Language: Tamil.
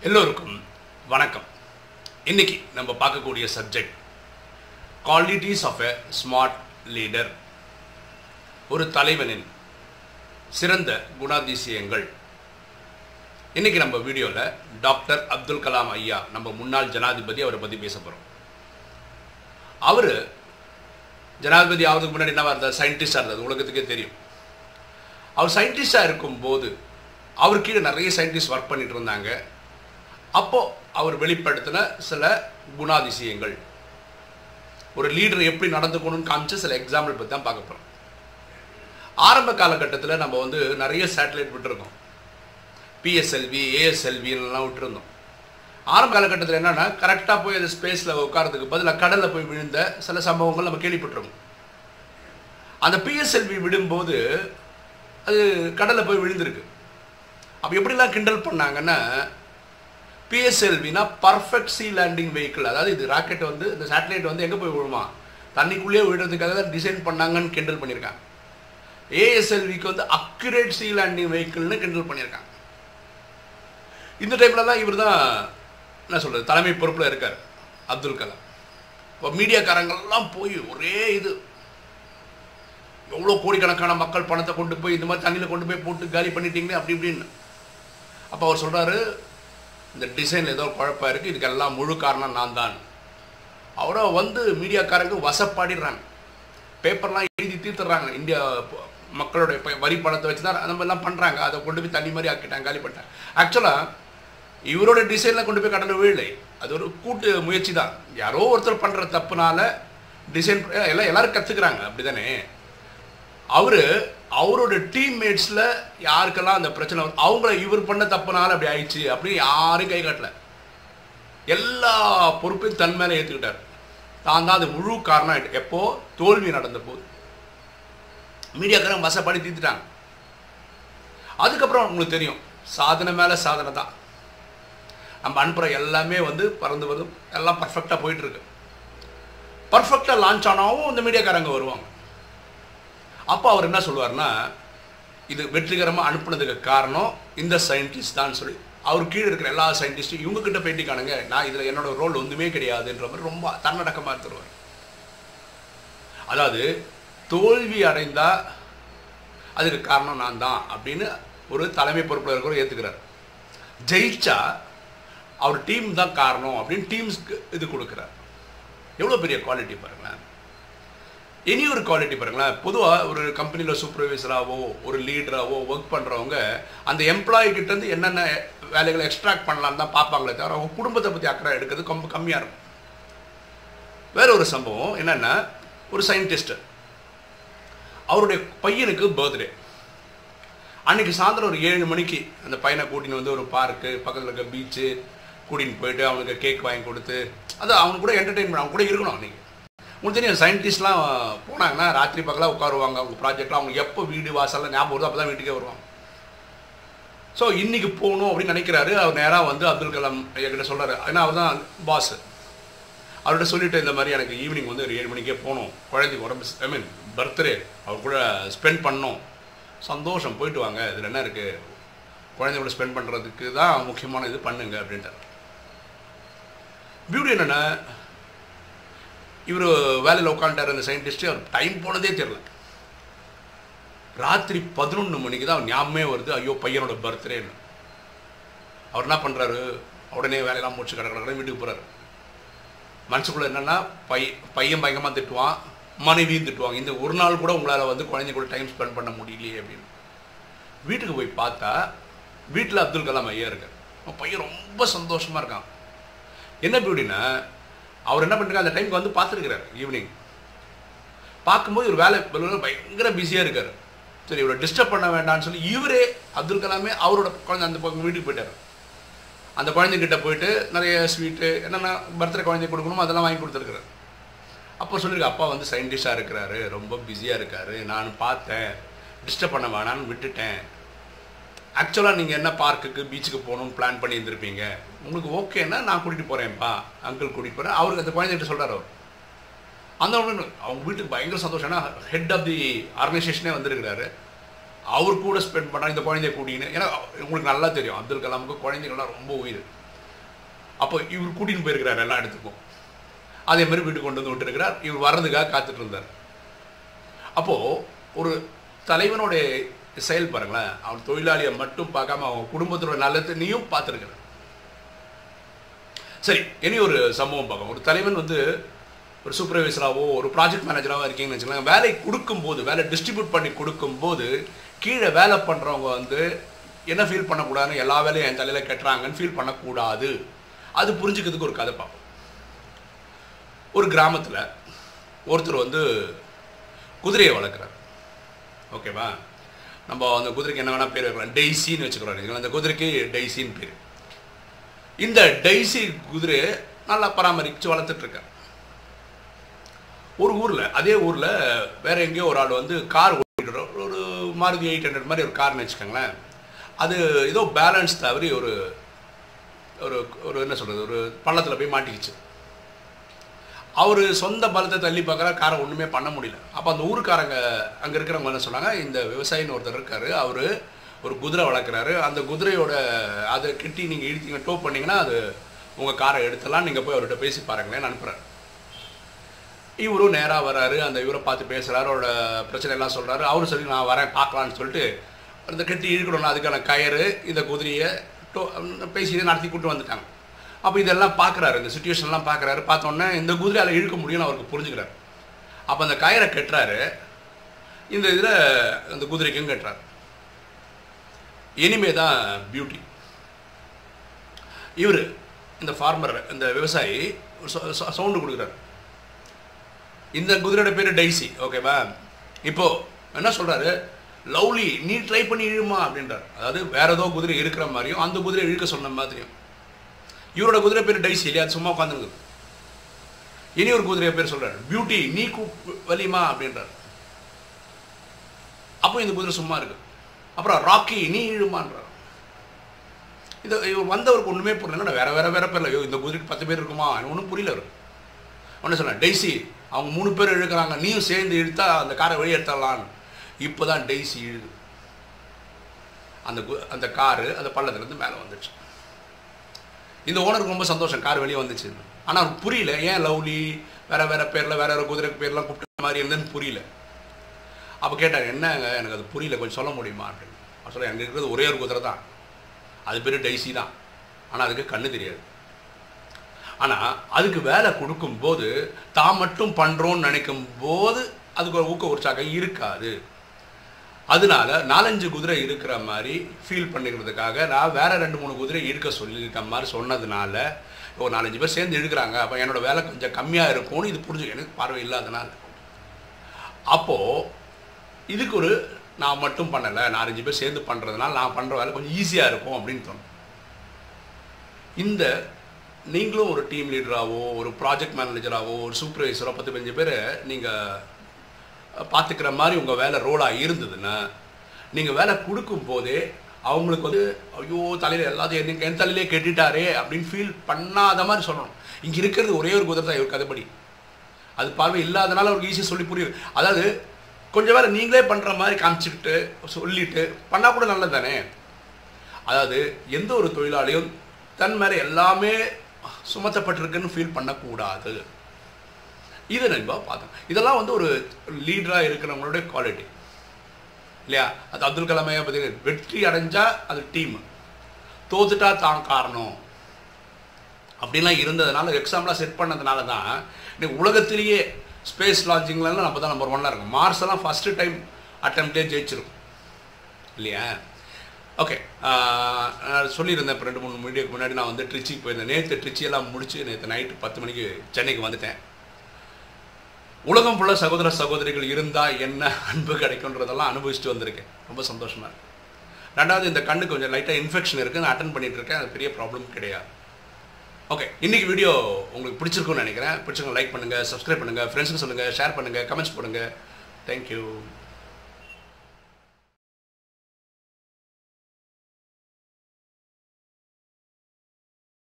எல்லோருக்கும் வணக்கம் இன்னைக்கு நம்ம பார்க்கக்கூடிய subject qualities of a smart leader ஒரு தலைவனின் சிறந்த குணாதிசயங்கள் இன்னைக்கு நம்ம வீடியோவில் டாக்டர் அப்துல் கலாம் ஐயா நம்ம முன்னாள் ஜனாதிபதி அவரை பற்றி பேச போகிறோம் அவர் ஜனாதிபதி ஆகிறதுக்கு முன்னாடி என்னவா இருந்தார் சயின்டிஸ்டாக இருந்தது உலகத்துக்கே தெரியும் அவர் சயின்டிஸ்டாக இருக்கும்போது அவர் கீழே நிறைய சயின்டிஸ்ட் ஒர்க் பண்ணிட்டு இருந்தாங்க அப்போ அவர் வெளிப்படுத்தின சில குணாதிசயங்கள் ஒரு லீடர் எப்படி நடந்துக்கணும்னு காமிச்சு சில எக்ஸாம்பிள் பற்றி தான் பார்க்க போகிறோம் ஆரம்ப காலகட்டத்தில் நம்ம வந்து நிறைய சேட்டலைட் விட்டுருக்கோம் பிஎஸ்எல்வி ஏஎஸ்எல்விலாம் விட்டுருந்தோம் ஆரம்ப காலகட்டத்தில் என்னென்னா கரெக்டாக போய் அந்த ஸ்பேஸில் உட்காரதுக்கு பதிலாக கடலில் போய் விழுந்த சில சம்பவங்கள் நம்ம கேள்விப்பட்டிருக்கோம் அந்த பிஎஸ்எல்வி விடும்போது அது கடலில் போய் விழுந்திருக்கு அப்போ எப்படிலாம் கிண்டல் பண்ணாங்கன்னா பிஎஸ்எல்வினா பர்ஃபெக்ட் சி லேண்டிங் வெஹிக்கிள் அதாவது இது ராக்கெட் வந்து இந்த சேட்டலைட் வந்து எங்கே போய் விழுமா தண்ணிக்குள்ளேயே விழுறதுக்காக தான் டிசைன் பண்ணாங்கன்னு கிண்டல் பண்ணியிருக்காங்க ஏஎஸ்எல்விக்கு வந்து அக்யூரேட் சி லேண்டிங் வெஹிக்கிள்னு கிண்டல் பண்ணியிருக்காங்க இந்த டைம்லலாம் இவர் தான் என்ன சொல்கிறது தலைமை பொறுப்பில் இருக்கார் அப்துல் கலாம் இப்போ மீடியாக்காரங்கள்லாம் போய் ஒரே இது எவ்வளோ கோடிக்கணக்கான மக்கள் பணத்தை கொண்டு போய் இந்த மாதிரி தண்ணியில் கொண்டு போய் போட்டு காலி பண்ணிட்டீங்களே அப்படி இப்படின்னு அப்போ அவர் சொல்கிறாரு இந்த டிசைன் ஏதோ குழப்பம் இருக்குது இதுக்கெல்லாம் முழு காரணம் நான் தான் அவரை வந்து மீடியாக்காரங்க வசப்பாடிடுறாங்க பேப்பர்லாம் எழுதி தீர்த்துறாங்க இந்தியா மக்களுடைய ப- வரி பணத்தை வச்சு தான் அந்த மாதிரிலாம் பண்ணுறாங்க அதை கொண்டு போய் தண்ணி மாதிரி ஆக்கிட்டாங்க காலி பண்ணிட்டாங்க ஆக்சுவலாக இவரோட டிசைனில் கொண்டு போய் கடலில் விழலை அது ஒரு கூட்டு முயற்சி தான் யாரோ ஒருத்தர் பண்ணுற தப்புனால டிசைன் எல்லாம் எல்லாரும் கற்றுக்குறாங்க அப்படி தானே அவர் அவரோட டீம்மேட்ஸில் யாருக்கெல்லாம் அந்த பிரச்சனை வருது, அவங்கள இவர் பண்ண தப்புனால அப்படி ஆயிடுச்சு அப்படின்னு யாரும் கை காட்டல எல்லா பொறுப்பையும் தன் மேலே ஏற்றுக்கிட்டார் தான் தான் அது முழு காரணம் ஆயிட்டு எப்போ தோல்வி நடந்த போது மீடியாக்காரங்க வசப்படி தீர்த்துட்டாங்க அதுக்கப்புறம் உங்களுக்கு தெரியும் சாதனை மேலே சாதனை தான் நம்ம அனுப்புகிற எல்லாமே வந்து பறந்து வருது எல்லாம் பர்ஃபெக்டாக போயிட்டு இருக்கு பர்ஃபெக்டாக லான்ச் ஆனாவும் இந்த மீடியாக்காரங்க வருவாங்க அப்போ அவர் என்ன சொல்லுவார்னா இது வெற்றிகரமாக அனுப்புனதுக்கு காரணம் இந்த சயின்டிஸ்ட் தான் சொல்லி அவர் கீழே இருக்கிற எல்லா சயின்டிஸ்ட்டும் இவங்க கிட்ட பேட்டி காணுங்க நான் இதில் என்னோட ரோல் ஒன்றுமே கிடையாதுன்ற மாதிரி ரொம்ப தன்னடக்கமாக தருவார் அதாவது தோல்வி அடைந்தா அதுக்கு காரணம் நான் தான் அப்படின்னு ஒரு தலைமை பொறுப்பில் இருக்கிறவர் ஏற்றுக்கிறார் ஜெயிச்சா அவர் டீம் தான் காரணம் அப்படின்னு டீம்ஸ்க்கு இது கொடுக்குறார் எவ்வளோ பெரிய குவாலிட்டி பாருங்களேன் இனி ஒரு குவாலிட்டி பாருங்களேன் பொதுவாக ஒரு கம்பெனியில் சூப்பர்வைசராகவோ ஒரு லீடராகவோ ஒர்க் பண்ணுறவங்க அந்த எம்ப்ளாயி கிட்டேருந்து என்னென்ன வேலைகளை எக்ஸ்ட்ராக்ட் பண்ணலான்னு தான் பார்ப்பாங்களே தவிர அவங்க குடும்பத்தை பற்றி அக்கறை எடுக்கிறது ரொம்ப கம்மியாக இருக்கும் வேற ஒரு சம்பவம் என்னென்னா ஒரு சயின்டிஸ்ட் அவருடைய பையனுக்கு பர்த்டே அன்னைக்கு சாயந்தரம் ஒரு ஏழு மணிக்கு அந்த பையனை கூட்டின்னு வந்து ஒரு பார்க்கு பக்கத்தில் இருக்க பீச்சு கூட்டின்னு போயிட்டு அவனுக்கு கேக் வாங்கி கொடுத்து அது அவனுக்கு கூட என்டர்டெயின்மெண்ட் அவன் கூட இருக்கணும் அன்னைக்கு உங்களுக்கு தெரியும் சயின்டிஸ்ட்லாம் போனாங்கன்னா ராத்திரி பகலாக உட்காருவாங்க அவங்க ப்ராஜெக்ட்லாம் அவங்க எப்போ வீடு வாசலில் ஞாபகம் வருதோ அப்போ தான் வீட்டுக்கே வருவாங்க ஸோ இன்னைக்கு போகணும் அப்படின்னு நினைக்கிறாரு அவர் நேராக வந்து அப்துல் கலாம் என்கிட்ட சொல்கிறாரு ஏன்னா அவர் தான் பாஸ் அவர்கிட்ட சொல்லிட்டு இந்த மாதிரி எனக்கு ஈவினிங் வந்து ஒரு ஏழு மணிக்கே போகணும் குழந்தைக்கு உடம்பு ஐ மீன் பர்த்டே அவர் கூட ஸ்பெண்ட் பண்ணணும் சந்தோஷம் போயிட்டு வாங்க இதில் என்ன இருக்குது குழந்தையோட ஸ்பெண்ட் பண்ணுறதுக்கு தான் முக்கியமான இது பண்ணுங்க அப்படின்ட்டார் பியூட்டி என்னென்னா இவர் வேலையில் உட்காந்துட்டார் அந்த சயின்டிஸ்ட்டு அவர் டைம் போனதே தெரியல ராத்திரி பதினொன்று மணிக்கு தான் அவர் ஞாபகமே வருது ஐயோ பையனோட பர்த்டேன்னு அவர் என்ன பண்ணுறாரு உடனே வேலையெல்லாம் முடிச்சு கடை கடை வீட்டுக்கு போகிறாரு மனசுக்குள்ள என்னன்னா பை பையன் பயங்கரமாக திட்டுவான் மனைவியும் திட்டுவாங்க இந்த ஒரு நாள் கூட உங்களால் வந்து குழந்தை கூட டைம் ஸ்பெண்ட் பண்ண முடியலையே அப்படின்னு வீட்டுக்கு போய் பார்த்தா வீட்டில் அப்துல் கலாம் ஐயா இருக்கார் அவன் பையன் ரொம்ப சந்தோஷமாக இருக்கான் என்ன பியூட்டினா அவர் என்ன பண்ணிருக்காரு அந்த டைமுக்கு வந்து பார்த்துருக்கிறார் ஈவினிங் பார்க்கும்போது ஒரு வேலை வேலையில பயங்கர பிஸியாக இருக்கார் சரி இவரை டிஸ்டர்ப் பண்ண வேண்டாம்னு சொல்லி இவரே அப்துல் கலாமே அவரோட குழந்தை அந்த பக்கம் வீட்டுக்கு போயிட்டார் அந்த குழந்தைகிட்ட போயிட்டு நிறைய ஸ்வீட்டு என்னென்ன பர்த்டே குழந்தை கொடுக்கணுமோ அதெல்லாம் வாங்கி கொடுத்துருக்குறாரு அப்போ சொல்லியிருக்க அப்பா வந்து சயின்டிஸ்டாக இருக்கிறாரு ரொம்ப பிஸியாக இருக்காரு நான் பார்த்தேன் டிஸ்டர்ப் பண்ண வேணான்னு விட்டுட்டேன் ஆக்சுவலாக நீங்கள் என்ன பார்க்குக்கு பீச்சுக்கு போகணும்னு பிளான் பண்ணி இருந்திருப்பீங்க உங்களுக்கு ஓகேன்னா நான் கூட்டிகிட்டு போகிறேன்ப்பா அங்கிள் கூட்டிகிட்டு போகிறேன் அவருக்கு அந்த குழந்தைகிட்ட சொல்கிறார் அவர் அந்த உடனே அவங்க வீட்டுக்கு பயங்கர சந்தோஷம் ஏன்னா ஹெட் ஆஃப் தி ஆர்கனைசேஷனே வந்திருக்கிறாரு அவர் கூட ஸ்பெண்ட் பண்ணா இந்த குழந்தைய கூட்டின்னு ஏன்னா உங்களுக்கு நல்லா தெரியும் அப்துல் கலாமுக்கு குழந்தைகள்லாம் ரொம்ப உயிர் அப்போ இவர் கூட்டின்னு போயிருக்கிறார் எல்லா இடத்துக்கும் அதே மாதிரி வீட்டுக்கு கொண்டு வந்து விட்டுருக்கிறார் இவர் வர்றதுக்காக காத்துட்டு இருந்தார் அப்போது ஒரு தலைவனுடைய செயல் பாருங்களேன் அவன் தொழிலாளியை மட்டும் பார்க்காம அவன் குடும்பத்தோட நல்லத்தையும் பார்த்துருக்கிறான் சரி இனி ஒரு சம்பவம் பார்க்கலாம் ஒரு தலைவன் வந்து ஒரு சூப்பர்வைசராகவோ ஒரு ப்ராஜெக்ட் மேனேஜராகவோ இருக்கீங்கன்னு வச்சுக்கோங்க வேலை கொடுக்கும்போது வேலை டிஸ்ட்ரிபியூட் பண்ணி கொடுக்கும்போது கீழே வேலை பண்ணுறவங்க வந்து என்ன ஃபீல் பண்ணக்கூடாதுன்னு எல்லா வேலையும் என் தலையில் கட்டுறாங்கன்னு ஃபீல் பண்ணக்கூடாது அது புரிஞ்சுக்கிறதுக்கு ஒரு கதை பார்ப்போம் ஒரு கிராமத்தில் ஒருத்தர் வந்து குதிரையை வளர்க்குறார் ஓகேவா நம்ம அந்த குதிரைக்கு என்ன வேணால் பேர் வைக்கலாம் டெய்ஸின்னு வச்சுக்கிறோம் அந்த குதிரைக்கு டெய்ஸின்னு பேர் இந்த டெய்ஸி குதிரையை நல்லா பராமரித்து வளர்த்துட்ருக்கார் ஒரு ஊரில் அதே ஊரில் வேற எங்கேயோ ஒரு ஆள் வந்து கார் ஓட்டிட்டு ஒரு மாருதி எயிட் ஹண்ட்ரட் மாதிரி ஒரு கார்னு வச்சுக்கோங்களேன் அது ஏதோ பேலன்ஸ் தவறி ஒரு ஒரு ஒரு என்ன சொல்கிறது ஒரு பள்ளத்தில் போய் மாட்டிக்கிச்சு அவர் சொந்த பலத்தை தள்ளி பார்க்குற காரை ஒன்றுமே பண்ண முடியல அப்போ அந்த ஊருக்காரங்க அங்கே இருக்கிறவங்க என்ன சொன்னாங்க இந்த விவசாயின்னு ஒருத்தர் இருக்கார் அவர் ஒரு குதிரை வளர்க்குறாரு அந்த குதிரையோட அதை கட்டி நீங்கள் இழுத்தீங்க டோ பண்ணிங்கன்னா அது உங்கள் காரை எடுத்துலாம் நீங்கள் போய் அவர்கிட்ட பேசி பாருங்களேன் அனுப்புகிறார் இவரும் நேராக வராரு அந்த இவரை பார்த்து பேசுகிறாரு அவரோட பிரச்சனை எல்லாம் சொல்கிறாரு அவரும் சொல்லி நான் வரேன் பார்க்கலான்னு சொல்லிட்டு அந்த கட்டி இழுக்கணும்னா அதுக்கான கயிறு இந்த குதிரையை டோ பேசி நடத்தி கூட்டு வந்துட்டாங்க அப்போ இதெல்லாம் பார்க்குறாரு இந்த சுச்சுவேஷன்லாம் பார்க்குறாரு பார்த்தோன்னே இந்த குதிரையால் இழுக்க முடியும்னு அவருக்கு புரிஞ்சுக்கிறார் அப்போ அந்த கயிறை கட்டுறாரு இந்த இதில் அந்த குதிரைக்கும் கட்டுறாரு இனிமே தான் பியூட்டி இவர் இந்த ஃபார்மர் இந்த விவசாயி சவுண்டு கொடுக்குறாரு இந்த குதிரையோட பேர் டைசி ஓகேவா இப்போ என்ன சொல்றாரு லவ்லி நீ ட்ரை பண்ணி இழுமா அப்படின்றார் அதாவது வேற ஏதோ குதிரை இருக்கிற மாதிரியும் அந்த குதிரை இழுக்க சொன்ன மாதிரியும் இவரோட குதிரை பேர் டைசி இல்லையா அது சும்மா உட்காந்துருக்குது இனி ஒரு குதிரைய பேர் சொல்றாரு பியூட்டி நீ கூ வலிமா அப்படின்றார் அப்போ இந்த குதிரை சும்மா இருக்கு அப்புறம் ராக்கி நீ இழுமான்றார் இது இவர் வந்தவருக்கு ஒன்றுமே புரியல வேற வேற வேற பேர்ல ஐயோ இந்த குதிரைக்கு பத்து பேர் இருக்குமா ஒன்றும் புரியல அவருக்கு ஒன்று சொன்னேன் டெய்ஸி அவங்க மூணு பேர் இழுக்கிறாங்க நீயும் சேர்ந்து இழுத்தா அந்த காரை வெளியே எடுத்துடலான்னு இப்போ தான் டெய்ஸி இழுது அந்த கு அந்த காரு அந்த பள்ளத்துலேருந்து மேலே வந்துச்சு இந்த ஓனருக்கு ரொம்ப சந்தோஷம் கார் வெளியே வந்துச்சு ஆனால் அவருக்கு புரியல ஏன் லவ்லி வேற வேற பேரில் வேற வேற குதிரை பேர்லாம் கூப்பிட்ட மாதிரி இருந்ததுன்னு புரியல அப்போ கேட்டார் என்னங்க எனக்கு அது புரியல கொஞ்சம் சொல்ல முடியுமா அப்படின்னு அவர் சொல்ல எனக்கு இருக்கிறது ஒரே ஒரு குதிரை தான் அது பேர் டைசி தான் ஆனால் அதுக்கு கண்ணு தெரியாது ஆனால் அதுக்கு வேலை கொடுக்கும்போது தான் மட்டும் பண்ணுறோன்னு நினைக்கும் போது அதுக்கு ஒரு ஊக்க உற்சாகம் இருக்காது அதனால நாலஞ்சு குதிரை இருக்கிற மாதிரி ஃபீல் பண்ணிக்கிறதுக்காக நான் வேற ரெண்டு மூணு குதிரை இருக்க சொல்லியிருக்க மாதிரி சொன்னதுனால ஒரு நாலஞ்சு பேர் சேர்ந்து இழுக்கிறாங்க அப்போ என்னோட வேலை கொஞ்சம் கம்மியாக இருக்கும்னு இது புரிஞ்சு எனக்கு பார்வை இல்லாதனால அப்போது இதுக்கு ஒரு நான் மட்டும் பண்ணலை நாலஞ்சு பேர் சேர்ந்து பண்ணுறதுனால நான் பண்ணுற வேலை கொஞ்சம் ஈஸியாக இருக்கும் அப்படின்னு தோணும் இந்த நீங்களும் ஒரு டீம் லீடராகவோ ஒரு ப்ராஜெக்ட் மேனேஜராகவோ ஒரு சூப்பர்வைசரோ பத்து பதினஞ்சு பேரை நீங்கள் பார்த்துக்கிற மாதிரி உங்கள் வேலை ரோலாக இருந்ததுன்னா நீங்கள் வேலை கொடுக்கும் போதே அவங்களுக்கு வந்து ஐயோ தலையில் எல்லாத்தையும் எனக்கு என் தலையிலே கெட்டுட்டாரே அப்படின்னு ஃபீல் பண்ணாத மாதிரி சொல்லணும் இங்கே இருக்கிறது ஒரே ஒரு குதிரை தான் இவர் கதைப்படி அது பார்வை இல்லாதனால அவருக்கு ஈஸியாக சொல்லி புரியுது அதாவது கொஞ்சம் வேலை நீங்களே பண்ணுற மாதிரி காமிச்சிக்கிட்டு சொல்லிட்டு பண்ணால் கூட நல்லது தானே அதாவது எந்த ஒரு தொழிலாளியும் தன் மேலே எல்லாமே சுமத்தப்பட்டிருக்குன்னு ஃபீல் பண்ணக்கூடாது இதை நம்ம பார்த்தோம் இதெல்லாம் வந்து ஒரு லீடராக இருக்கிறவங்களுடைய குவாலிட்டி இல்லையா அது அப்துல் கலாமையா பற்றி வெற்றி அடைஞ்சா அது டீம் தோத்துட்டா தான் காரணம் அப்படின்லாம் இருந்ததுனால எக்ஸாம்லாம் செட் பண்ணதுனால தான் இன்னைக்கு உலகத்திலேயே ஸ்பேஸ் லான்ச்சிங்லாம் நம்ம தான் நம்பர் ஒன்னாக இருக்கும் மார்ஸ் எல்லாம் ஃபஸ்ட்டு டைம் அட்டம்ப்டே ஜெயிச்சிருக்கும் இல்லையா ஓகே நான் சொல்லியிருந்தேன் இப்போ ரெண்டு மூணு மீடியோக்கு முன்னாடி நான் வந்து ட்ரிச்சிக்கு போயிருந்தேன் நேற்று ட்ரிச்சியெல்லாம் முடிச்சு நேற்று நைட்டு பத்து மணிக்கு சென்னைக்கு வந்துட்டேன் உலகம் ஃபுல்லாக சகோதர சகோதரிகள் இருந்தால் என்ன அன்பு கிடைக்குன்றதெல்லாம் அனுபவிச்சுட்டு வந்திருக்கேன் ரொம்ப சந்தோஷமாக இருக்கு ரெண்டாவது இந்த கண்ணுக்கு கொஞ்சம் லைட்டாக இன்ஃபெக்ஷன் இருக்குது நான் அட்டன் பண்ணிட்டு இருக்கேன் அது பெரிய ப்ராப்ளம் கிடையாது ஓகே இன்னைக்கு வீடியோ உங்களுக்கு பிடிச்சிருக்கும்னு நினைக்கிறேன் பிடிச்சவங்க லைக் பண்ணுங்கள் சப்ஸ்கிரைப் பண்ணுங்கள் ஃப்ரெண்ட்ஸுக்கு சொல்லுங்கள் ஷேர் பண்ணுங்கள் கமெண்ட்ஸ் போடுங்க தேங்க்யூ